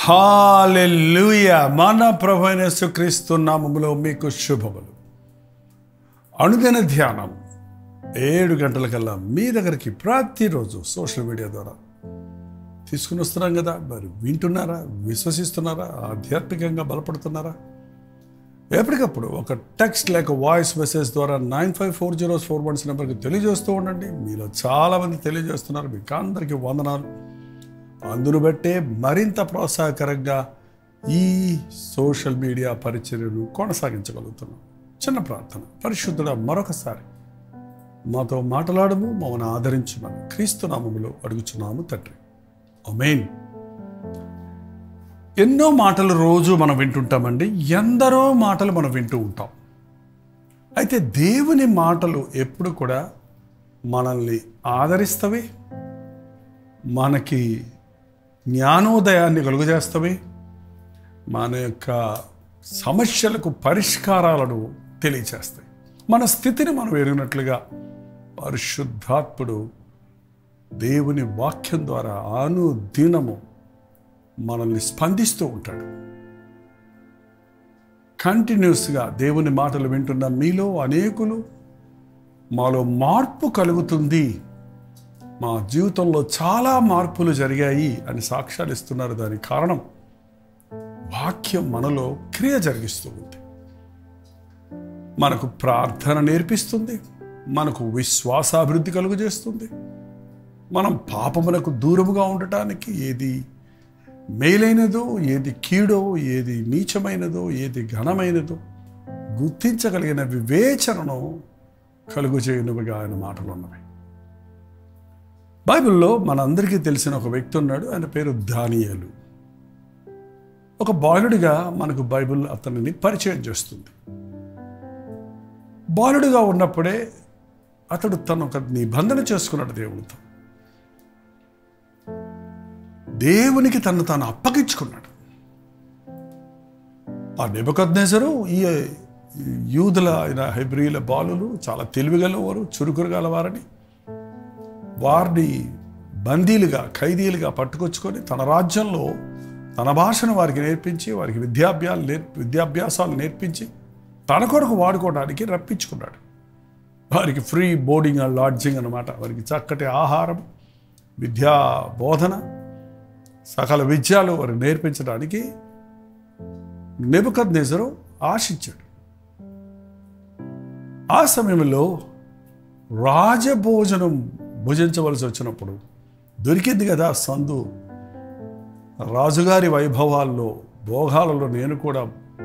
Hallelujah మన ప్రభైన యేసుక్రీస్తు నామములో మీకు శుభములు అనుదిన ధ్యానం ఏడు గంటలకల్లా మీ దగ్గరికి ప్రతిరోజు సోషల్ మీడియా ద్వారా తీసుకుని వస్తున్నాం కదా మరి వింటున్నారా విశ్వసిస్తున్నారా ఆధ్యాత్మికంగా బలపడుతున్నారా ఎప్పటికప్పుడు ఒక టెక్స్ట్ లేక వాయిస్ మెసేజ్ ద్వారా nine five four zero four ones నెంబర్కి తెలియజేస్తూ ఉండండి మీలో చాలామంది తెలియజేస్తున్నారు మీకు అందరికీ వందనాలు అందును బట్టే మరింత ప్రోత్సాహకరంగా ఈ సోషల్ మీడియా పరిచర్యను కొనసాగించగలుగుతున్నాం చిన్న ప్రార్థన పరిశుద్ధుడ మరొకసారి మాతో మాట్లాడము మమ్మల్ని ఆదరించమని క్రీస్తు నామములో అడుగుచున్నాము తండ్రి అమేన్ ఎన్నో మాటలు రోజు మనం వింటుంటామండి ఎందరో మాటలు మనం వింటూ ఉంటాం అయితే దేవుని మాటలు ఎప్పుడు కూడా మనల్ని ఆదరిస్తవి మనకి జ్ఞానోదయాన్ని కలుగజేస్తవి మన యొక్క సమస్యలకు పరిష్కారాలను తెలియచేస్తాయి మన స్థితిని మనం ఎరిగినట్లుగా పరిశుద్ధాత్ముడు దేవుని వాక్యం ద్వారా అనుదినము మనల్ని స్పందిస్తూ ఉంటాడు కంటిన్యూస్గా దేవుని మాటలు వింటున్న మీలో అనేకులు మాలో మార్పు కలుగుతుంది మా జీవితంలో చాలా మార్పులు జరిగాయి అని సాక్ష్యాలు ఇస్తున్నారు దానికి కారణం వాక్యం మనలో క్రియ జరిగిస్తూ ఉంది మనకు ప్రార్థన నేర్పిస్తుంది మనకు విశ్వాసాభివృద్ధి కలుగజేస్తుంది మనం పాపమునకు దూరముగా ఉండటానికి ఏది మేలైనదో ఏది కీడో ఏది నీచమైనదో ఏది ఘనమైనదో గుర్తించగలిగిన వివేచనను కలుగుచేయునవిగా ఆయన మాటలు ఉన్నవి బైబిల్లో మనందరికీ తెలిసిన ఒక వ్యక్తి ఉన్నాడు ఆయన పేరు దానియేలు ఒక బాలుడిగా మనకు బైబిల్ అతనిని పరిచయం చేస్తుంది బాలుడిగా ఉన్నప్పుడే అతడు తను ఒక నిబంధన చేసుకున్నాడు దేవునితో దేవునికి తను తాను అప్పగించుకున్నాడు ఆ నెబకద్నేసరు ఈ యూదుల అయిన హెబ్రియుల బాలులు చాలా తెలివిగలవారు చురుకురు గలవారని వారిని బందీలుగా ఖైదీలుగా పట్టుకొచ్చుకొని తన రాజ్యంలో తన భాషను వారికి నేర్పించి వారికి విద్యాభ్యాలు నేర్ విద్యాభ్యాసాలు నేర్పించి తన కొరకు వాడుకోవడానికి రప్పించుకున్నాడు వారికి ఫ్రీ బోర్డింగ్ అండ్ లాడ్జింగ్ అనమాట వారికి చక్కటి ఆహారం విద్యా బోధన సకల విద్యాలు వారికి నేర్పించడానికి నెబద్ నెజరు ఆశించాడు ఆ సమయంలో రాజభోజనం భుజించవలసి వచ్చినప్పుడు దొరికింది కదా సందు రాజుగారి వైభవాల్లో భోగాలలో నేను కూడా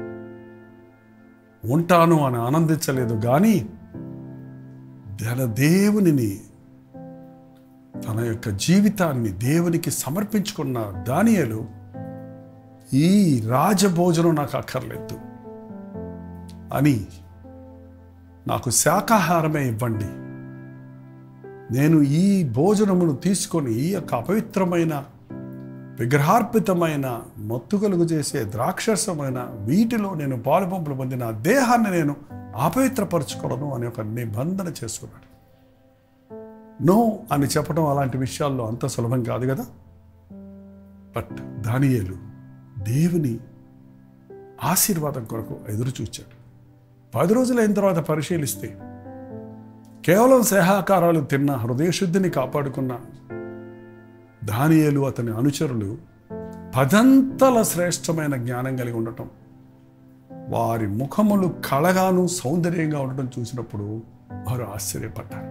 ఉంటాను అని ఆనందించలేదు కానీ తన దేవునిని తన యొక్క జీవితాన్ని దేవునికి సమర్పించుకున్న దానియలు ఈ రాజభోజనం నాకు అక్కర్లేదు అని నాకు శాకాహారమే ఇవ్వండి నేను ఈ భోజనమును తీసుకొని ఈ యొక్క అపవిత్రమైన విగ్రహార్పితమైన మత్తు కలుగు చేసే ద్రాక్షసమైన వీటిలో నేను పాలుపంపులు పొంది నా దేహాన్ని నేను అపవిత్రపరచుకోవడం అనే ఒక నిబంధన చేసుకున్నాడు నో అని చెప్పడం అలాంటి విషయాల్లో అంత సులభం కాదు కదా బట్ దానియేలు దేవుని ఆశీర్వాదం కొరకు ఎదురు చూచాడు పది రోజులు అయిన తర్వాత పరిశీలిస్తే కేవలం సేహాకారాలు తిన్న హృదయశుద్ధిని కాపాడుకున్న దానియేలు అతని అనుచరులు పదంతల శ్రేష్టమైన జ్ఞానం కలిగి ఉండటం వారి ముఖములు కళగాను సౌందర్యంగా ఉండటం చూసినప్పుడు వారు ఆశ్చర్యపడ్డారు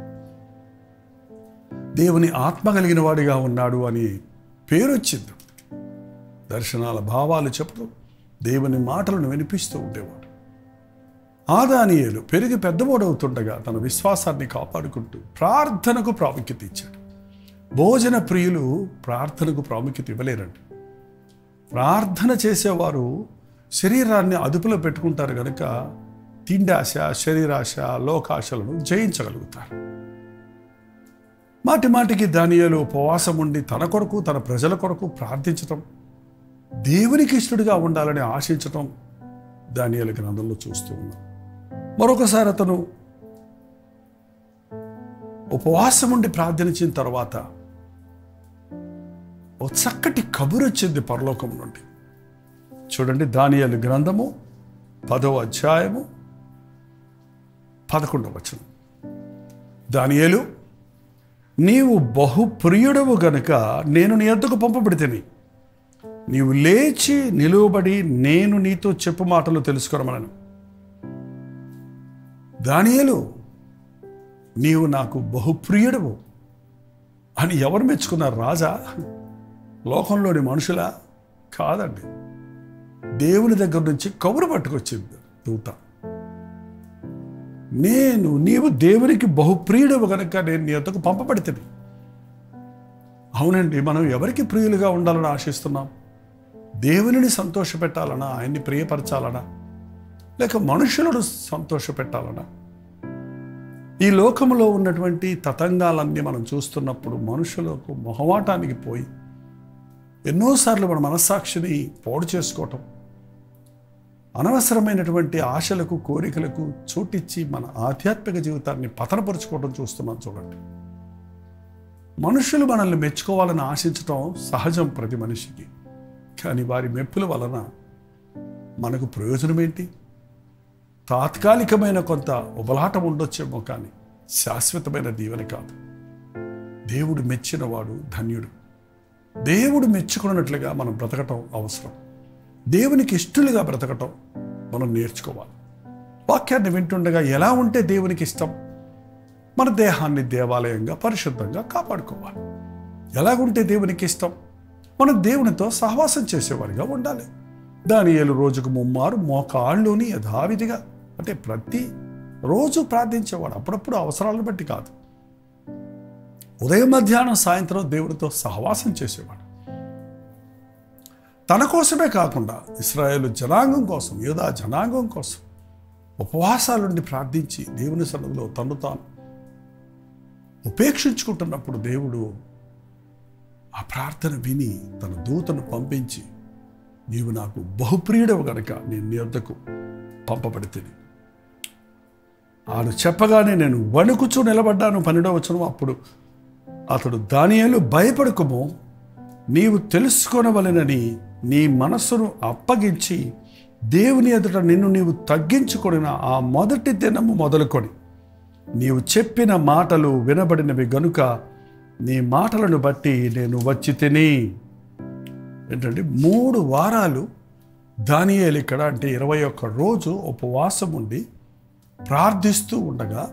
దేవుని ఆత్మ కలిగిన వాడిగా ఉన్నాడు అని పేరు వచ్చింది దర్శనాల భావాలు చెప్పడం దేవుని మాటలను వినిపిస్తూ ఉండేవాడు ఆదానీయులు పెరిగి పెద్దవాడవుతుండగా తన విశ్వాసాన్ని కాపాడుకుంటూ ప్రార్థనకు ప్రాముఖ్యత ఇచ్చాడు భోజన ప్రియులు ప్రార్థనకు ప్రాముఖ్యత ఇవ్వలేరండి ప్రార్థన చేసేవారు శరీరాన్ని అదుపులో పెట్టుకుంటారు కనుక తిండాశ శరీరాశ లోకాశలను జయించగలుగుతారు మాటి మాటికి దానియాలు ఉపవాసం ఉండి తన కొరకు తన ప్రజల కొరకు ప్రార్థించటం దేవునికి ఇష్టడుగా ఉండాలని ఆశించటం దానియాల గ్రంథంలో చూస్తూ ఉన్నాం మరొకసారి అతను ఉపవాసం ఉండి ప్రార్థించిన తర్వాత ఓ చక్కటి కబురు వచ్చింది పరలోకం నుండి చూడండి దానియలు గ్రంథము పదవ అధ్యాయము పదకొండవ వచనం దానియేలు నీవు బహుప్రియుడవు గనుక నేను నీ వద్దకు పంపబడితేని నీవు లేచి నిలువబడి నేను నీతో చెప్పు మాటలు తెలుసుకోరమనను దానియేలు నీవు నాకు బహుప్రియుడవు అని ఎవరు మెచ్చుకున్నారు రాజా లోకంలోని మనుషులా కాదండి దేవుని దగ్గర నుంచి కబురు పట్టుకొచ్చింది దూత నేను నీవు దేవునికి బహుప్రియుడవు కనుక నేను నీ యొద్దకు పంపబడితే అవునండి మనం ఎవరికి ప్రియులుగా ఉండాలని ఆశిస్తున్నాం దేవునిని సంతోషపెట్టాలనా ఆయన్ని ప్రియపరచాలనా లేక మనుషులను సంతోషపెట్టాలనా ఈ లోకంలో ఉన్నటువంటి తతంగాలన్నీ మనం చూస్తున్నప్పుడు మనుషులకు మొహమాటానికి పోయి ఎన్నోసార్లు మన మనస్సాక్షిని పోడు చేసుకోవటం అనవసరమైనటువంటి ఆశలకు కోరికలకు చోటిచ్చి మన ఆధ్యాత్మిక జీవితాన్ని పతనపరుచుకోవడం చూస్తున్నాం చూడండి మనుషులు మనల్ని మెచ్చుకోవాలని ఆశించటం సహజం ప్రతి మనిషికి కానీ వారి మెప్పుల వలన మనకు ప్రయోజనం ఏంటి తాత్కాలికమైన కొంత ఉబలాటం ఉండొచ్చేమో కానీ శాశ్వతమైన దీవెన కాదు దేవుడు మెచ్చినవాడు ధన్యుడు దేవుడు మెచ్చుకున్నట్లుగా మనం బ్రతకటం అవసరం దేవునికి ఇష్టలుగా బ్రతకటం మనం నేర్చుకోవాలి వాక్యాన్ని వింటుండగా ఎలా ఉంటే దేవునికి ఇష్టం మన దేహాన్ని దేవాలయంగా పరిశుద్ధంగా కాపాడుకోవాలి ఎలాగుంటే దేవునికి ఇష్టం మనం దేవునితో సహవాసం చేసేవాడిగా ఉండాలి దాని ఏలు రోజుకు ముమ్మారు మోకాళ్ళుని యథావిధిగా అంటే ప్రతి రోజు ప్రార్థించేవాడు అప్పుడప్పుడు అవసరాలను బట్టి కాదు ఉదయం మధ్యాహ్నం సాయంత్రం దేవునితో సహవాసం చేసేవాడు తన కోసమే కాకుండా ఇస్రాయేల్ జనాంగం కోసం యోధా జనాంగం కోసం ఉపవాసాలుండి ప్రార్థించి దేవుని సన్నిధిలో తను తాను ఉపేక్షించుకుంటున్నప్పుడు దేవుడు ఆ ప్రార్థన విని తన దూతను పంపించి నీవు నాకు బహుప్రియుడవు గనక నేను నీ వద్దకు పంపబడితే ఆడు చెప్పగానే నేను వణుకుచూ నిలబడ్డాను పన్నెండవ వచనం అప్పుడు అతడు దానియాలు భయపడకము నీవు తెలుసుకొనవలెనని నీ మనస్సును అప్పగించి దేవుని ఎదుట నిన్ను నీవు తగ్గించుకొనిన ఆ మొదటి దినము మొదలుకొని నీవు చెప్పిన మాటలు వినబడినవి గనుక నీ మాటలను బట్టి నేను వచ్చి తిని ఏంటంటే మూడు వారాలు దానియేలు ఇక్కడ అంటే ఇరవై ఒక్క రోజు ఉపవాసం ఉండి ప్రార్థిస్తూ ఉండగా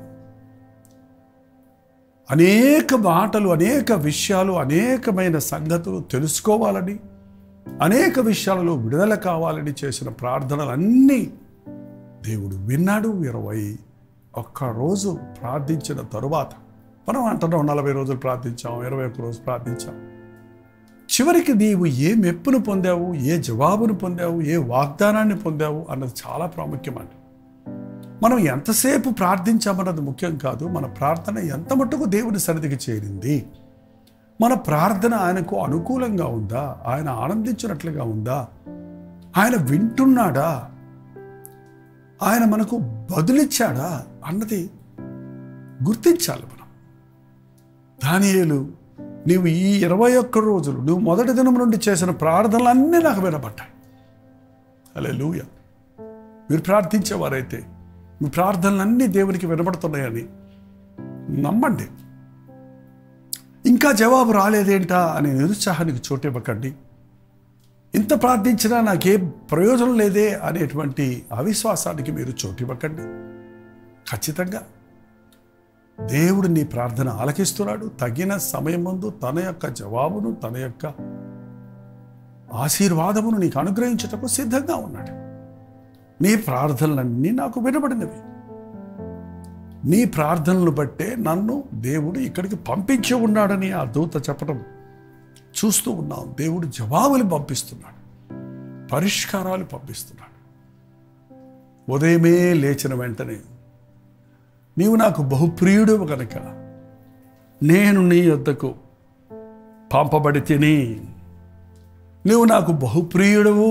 అనేక మాటలు అనేక విషయాలు అనేకమైన సంగతులు తెలుసుకోవాలని అనేక విషయాలలో విడుదల కావాలని చేసిన ప్రార్థనలన్నీ దేవుడు విన్నాడు ఇరవై ఒక్క రోజు ప్రార్థించిన తరువాత మనం అంటున్నాం నలభై రోజులు ప్రార్థించాం ఇరవై ఒక్క రోజు ప్రార్థించాం చివరికి నీవు ఏ మెప్పును పొందావు ఏ జవాబును పొందావు ఏ వాగ్దానాన్ని పొందావు అన్నది చాలా ప్రాముఖ్యమండి మనం ఎంతసేపు ప్రార్థించామన్నది ముఖ్యం కాదు మన ప్రార్థన ఎంత మట్టుకు దేవుని సన్నిధికి చేరింది మన ప్రార్థన ఆయనకు అనుకూలంగా ఉందా ఆయన ఆనందించినట్లుగా ఉందా ఆయన వింటున్నాడా ఆయన మనకు బదులిచ్చాడా అన్నది గుర్తించాలి మనం దానియేలు నీవు ఈ ఇరవై ఒక్క రోజులు నువ్వు మొదటి దినం నుండి చేసిన ప్రార్థనలన్నీ నాకు వినబడ్డాయి అలే లూయ మీరు ప్రార్థించేవారైతే మీ ప్రార్థనలన్నీ దేవునికి వినబడుతున్నాయని నమ్మండి ఇంకా జవాబు రాలేదేంటా అనే నిరుత్సాహానికి చోటివ్వకండి ఇంత ప్రార్థించినా నాకే ప్రయోజనం లేదే అనేటువంటి అవిశ్వాసానికి మీరు చోటివ్వకండి ఖచ్చితంగా దేవుడు నీ ప్రార్థన ఆలకిస్తున్నాడు తగిన సమయం ముందు తన యొక్క జవాబును తన యొక్క ఆశీర్వాదమును నీకు అనుగ్రహించటకు సిద్ధంగా ఉన్నాడు నీ ప్రార్థనలన్నీ నాకు వినబడినవి నీ ప్రార్థనలు బట్టే నన్ను దేవుడు ఇక్కడికి పంపించి ఉన్నాడని ఆ దూత చెప్పడం చూస్తూ ఉన్నాం దేవుడు జవాబులు పంపిస్తున్నాడు పరిష్కారాలు పంపిస్తున్నాడు ఉదయమే లేచిన వెంటనే నీవు నాకు బహుప్రియుడు కనుక నేను నీ వద్దకు పంపబడి తిని నీవు నాకు బహుప్రియుడవు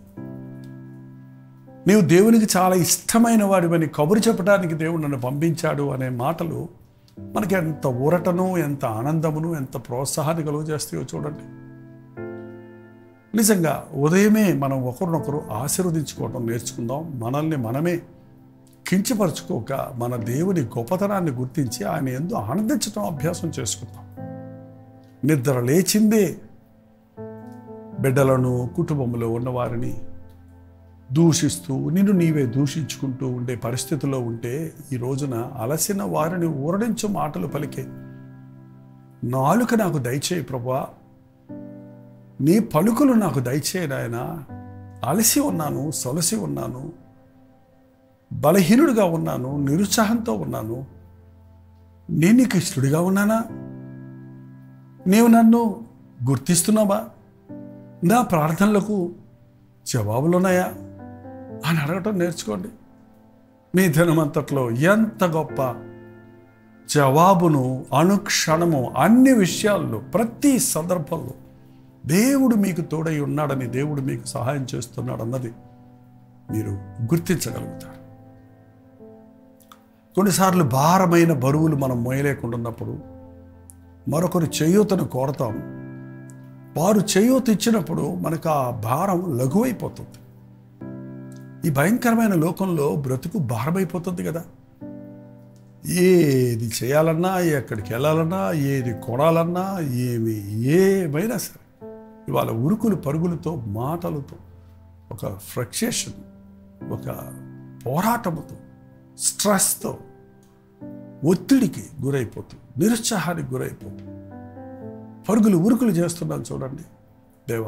నీవు దేవునికి చాలా ఇష్టమైన వాడివని కబురు చెప్పడానికి దేవుడు నన్ను పంపించాడు అనే మాటలు మనకి ఎంత ఊరటను ఎంత ఆనందమును ఎంత ప్రోత్సాహాన్ని కలుగు చేస్తాయో చూడండి నిజంగా ఉదయమే మనం ఒకరినొకరు ఆశీర్వదించుకోవడం నేర్చుకుందాం మనల్ని మనమే కించపరచుకోక మన దేవుని గొప్పతనాన్ని గుర్తించి ఆయన ఎందు ఆనందించడం అభ్యాసం చేసుకుందాం నిద్ర లేచిందే బిడ్డలను కుటుంబంలో ఉన్నవారిని దూషిస్తూ నిన్ను నీవే దూషించుకుంటూ ఉండే పరిస్థితిలో ఉంటే ఈ రోజున అలసిన వారిని ఊరడించు మాటలు పలికే నాలుక నాకు దయచేయి ప్రభా నీ పలుకులు నాకు దయచేయి నాయన అలసి ఉన్నాను సొలసి ఉన్నాను బలహీనుడిగా ఉన్నాను నిరుత్సాహంతో ఉన్నాను నేను నీకు ఇష్టడిగా ఉన్నానా నీవు నన్ను గుర్తిస్తున్నావా నా ప్రార్థనలకు జవాబులున్నాయా అని అడగటం నేర్చుకోండి మీ దినమంతట్లో ఎంత గొప్ప జవాబును అనుక్షణము అన్ని విషయాల్లో ప్రతి సందర్భంలో దేవుడు మీకు తోడై ఉన్నాడని దేవుడు మీకు సహాయం చేస్తున్నాడు అన్నది మీరు గుర్తించగలుగుతారు కొన్నిసార్లు భారమైన బరువులు మనం మోయలేకుండా ఉన్నప్పుడు మరొకరు చేయూతను కోరతాం వారు చేయూత ఇచ్చినప్పుడు మనకు ఆ భారం లఘువైపోతుంది ఈ భయంకరమైన లోకంలో బ్రతుకు భారమైపోతుంది కదా ఏది చేయాలన్నా ఎక్కడికి వెళ్ళాలన్నా ఏది కొనాలన్నా ఏమి ఏమైనా సరే ఇవాళ ఉరుకులు పరుగులతో మాటలతో ఒక ఫ్రక్సేషన్ ఒక పోరాటముతో స్ట్రెస్తో ఒత్తిడికి గురైపోతూ నిరుత్సాహానికి గురైపోతూ పరుగులు ఉరుకులు చేస్తున్నాను చూడండి దేవా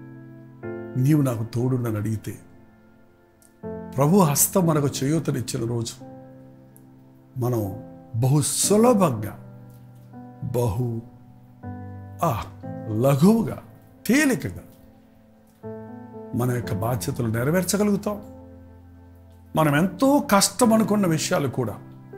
నీవు నాకు తోడు నన్ను అడిగితే ప్రభు హస్తం మనకు చేయూతనిచ్చిన రోజు మనం బహు సులభంగా బహు ఆ లఘువుగా తేలికగా మన యొక్క బాధ్యతలు నెరవేర్చగలుగుతాం మనం ఎంతో కష్టం అనుకున్న విషయాలు కూడా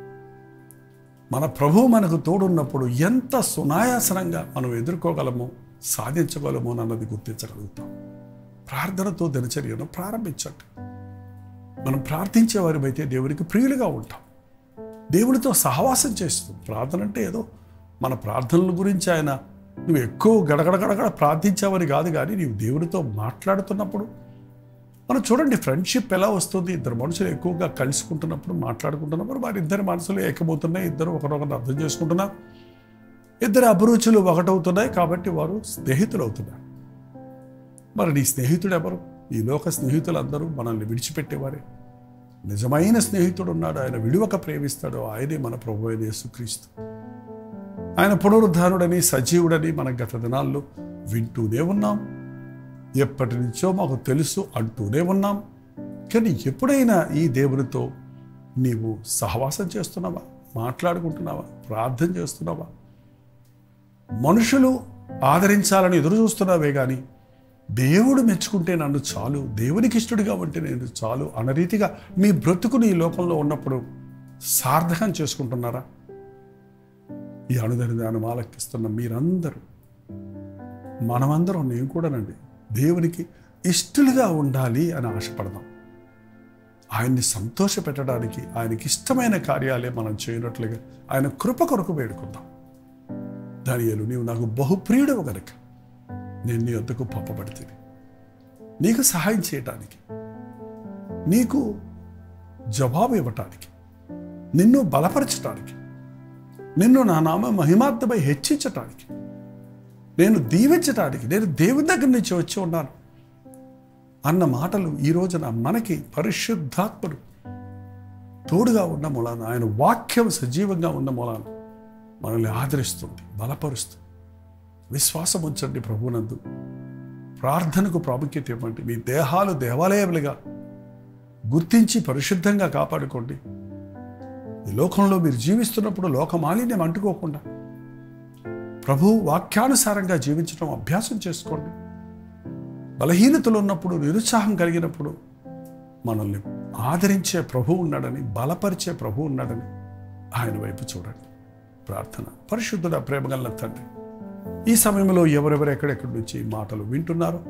మన ప్రభు మనకు తోడున్నప్పుడు ఎంత సునాయాసనంగా మనం ఎదుర్కోగలమో సాధించగలమో అన్నది గుర్తించగలుగుతాం ప్రార్థనతో దినచర్యను ప్రారంభించండి మనం ప్రార్థించే వారిమైతే దేవునికి ప్రియులుగా ఉంటాం దేవుడితో సహవాసం చేస్తూ ప్రార్థన అంటే ఏదో మన ప్రార్థనల గురించి ఆయన నువ్వు ఎక్కువ గడగడ గడగడ ప్రార్థించావని కాదు కానీ నీవు దేవుడితో మాట్లాడుతున్నప్పుడు మనం చూడండి ఫ్రెండ్షిప్ ఎలా వస్తుంది ఇద్దరు మనుషులు ఎక్కువగా కలుసుకుంటున్నప్పుడు మాట్లాడుకుంటున్నప్పుడు వారి ఇద్దరి మనసులు ఏకమవుతున్నాయి ఇద్దరు ఒకరొకరు అర్థం చేసుకుంటున్నారు ఇద్దరి అభిరుచులు ఒకటవుతున్నాయి కాబట్టి వారు స్నేహితులు అవుతున్నారు మరి నీ స్నేహితుడు ఎవరు ఈ లోక స్నేహితులందరూ మనల్ని విడిచిపెట్టేవారే నిజమైన స్నేహితుడు ఉన్నాడు ఆయన విడివక ప్రేమిస్తాడు ఆయనే మన ప్రభు అయిన యేసుక్రీస్తు ఆయన పునరుద్ధానుడని సజీవుడని మన గత దినాల్లో వింటూనే ఉన్నాం ఎప్పటి నుంచో మాకు తెలుసు అంటూనే ఉన్నాం కానీ ఎప్పుడైనా ఈ దేవునితో నీవు సహవాసం చేస్తున్నావా మాట్లాడుకుంటున్నావా ప్రార్థన చేస్తున్నావా మనుషులు ఆదరించాలని ఎదురు చూస్తున్నావే కానీ దేవుడు మెచ్చుకుంటే నన్ను చాలు దేవునికి ఇష్టడిగా ఉంటే నేను చాలు అన్న రీతిగా మీ బ్రతుకుని ఈ లోకంలో ఉన్నప్పుడు సార్థకం చేసుకుంటున్నారా ఈ అణుదరిదానం ఆలకిస్తున్న మీరందరూ మనమందరం నేను కూడానండి దేవునికి ఇష్టలుగా ఉండాలి అని ఆశపడదాం ఆయన్ని సంతోష పెట్టడానికి ఆయనకి ఇష్టమైన కార్యాలే మనం చేయనట్లుగా ఆయన కృప కొరకు వేడుకుందాం దానియలు నీవు నాకు బహుప్రియుడవు గనక నేను నీ వద్దకు పంపబడితే నీకు సహాయం చేయటానికి నీకు జవాబు ఇవ్వటానికి నిన్ను బలపరచటానికి నిన్ను నా నామ మహిమార్థమై హెచ్చించటానికి నేను దీవించటానికి నేను దేవుని దగ్గర నుంచి వచ్చి ఉన్నాను అన్న మాటలు ఈ రోజున మనకి పరిశుద్ధాత్ముడు తోడుగా ఉన్న మూలాన ఆయన వాక్యం సజీవంగా ఉన్న మూలాన మనల్ని ఆదరిస్తుంది బలపరుస్తుంది విశ్వాసం ఉంచండి ప్రభునందు ప్రార్థనకు ప్రాముఖ్యత ఇవ్వండి మీ దేహాలు దేవాలయములుగా గుర్తించి పరిశుద్ధంగా కాపాడుకోండి ఈ లోకంలో మీరు జీవిస్తున్నప్పుడు లోక మాలిన్యం అంటుకోకుండా ప్రభు వాక్యానుసారంగా జీవించడం అభ్యాసం చేసుకోండి బలహీనతలు ఉన్నప్పుడు నిరుత్సాహం కలిగినప్పుడు మనల్ని ఆదరించే ప్రభు ఉన్నాడని బలపరిచే ప్రభు ఉన్నాడని ఆయన వైపు చూడండి ప్రార్థన పరిశుద్ధుడ ప్రేమగల తండ్రి ఈ సమయంలో ఎవరెవరు ఎక్కడెక్కడి నుంచి ఈ మాటలు వింటున్నారో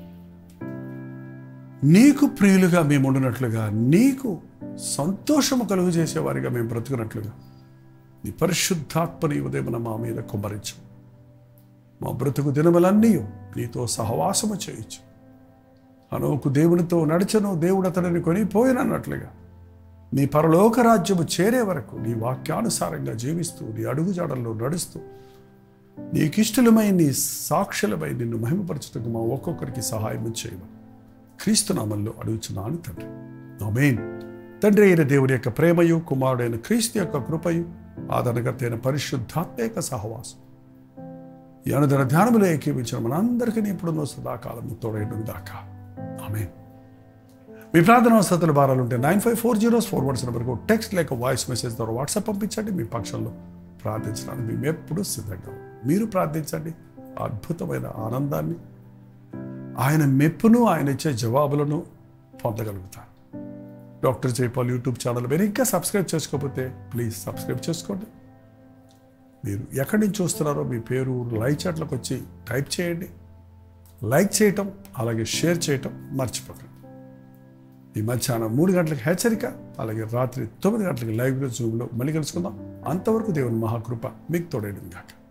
నీకు ప్రియులుగా మేము ఉండినట్లుగా నీకు సంతోషము కలుగు చేసేవారిగా మేము బ్రతుకున్నట్లుగా నీ పరిశుద్ధాత్మని ఉదయమున మా మీద కుమ్మరించు మా బ్రతుకు దినములన్నీ నీతో సహవాసము చేయొచ్చు అనోకు దేవునితో నడిచను దేవుడు అతడిని కొనిపోయినన్నట్లుగా నీ పరలోక రాజ్యము చేరే వరకు నీ వాక్యానుసారంగా జీవిస్తూ నీ అడుగుజాడల్లో నడుస్తూ నీకిష్టలమై నీ సాక్షులమై నిన్ను మహిమపరచుటకు మా ఒక్కొక్కరికి సహాయం చేయమని క్రీస్తునామంలో అడుగుచున్నాను తండ్రి ఆమేన్ తండ్రి అయిన దేవుని యొక్క ప్రేమయు కుమారుడైన క్రీస్తు యొక్క కృపయు ఆదరణకర్త అయిన పరిశుద్ధాత్మ యొక్క సహవాసం ఈ అనుదిన ధ్యానములో ఏకీపించిన మనందరికీ ఇప్పుడు సదాకాలం తోడైన దాకా ఆమె మీ ప్రార్థన వసతుల భారాలు ఉంటే nine five four zeros four ones నెంబర్కు టెక్స్ట్ లేక వాయిస్ మెసేజ్ ద్వారా వాట్సాప్ పంపించండి మీ పక్షంలో ప్రార్థించడానికి మేము ఎప్పుడూ సిద్ధంగా ఉన్నాం. మీరు ప్రార్థించండి అద్భుతమైన ఆనందాన్ని ఆయన మెప్పును ఆయన ఇచ్చే జవాబులను పొందగలుగుతారు డాక్టర్ జైపాల్ యూట్యూబ్ ఛానల్ మీరు ఇంకా సబ్స్క్రైబ్ చేసుకోకపోతే ప్లీజ్ సబ్స్క్రైబ్ చేసుకోండి మీరు ఎక్కడి నుంచి చూస్తున్నారో మీ పేరు లైవ్ చాట్లకు వచ్చి టైప్ చేయండి లైక్ చేయటం అలాగే షేర్ చేయటం మర్చిపోకండి ఈ మధ్యాహ్నం మూడు గంటలకు హెచ్చరిక అలాగే రాత్రి తొమ్మిది గంటలకు లైవ్లో జూమ్లో మళ్ళీ కలుసుకుందాం అంతవరకు దేవుని మహాకృప మీకు తోడేయడం కాక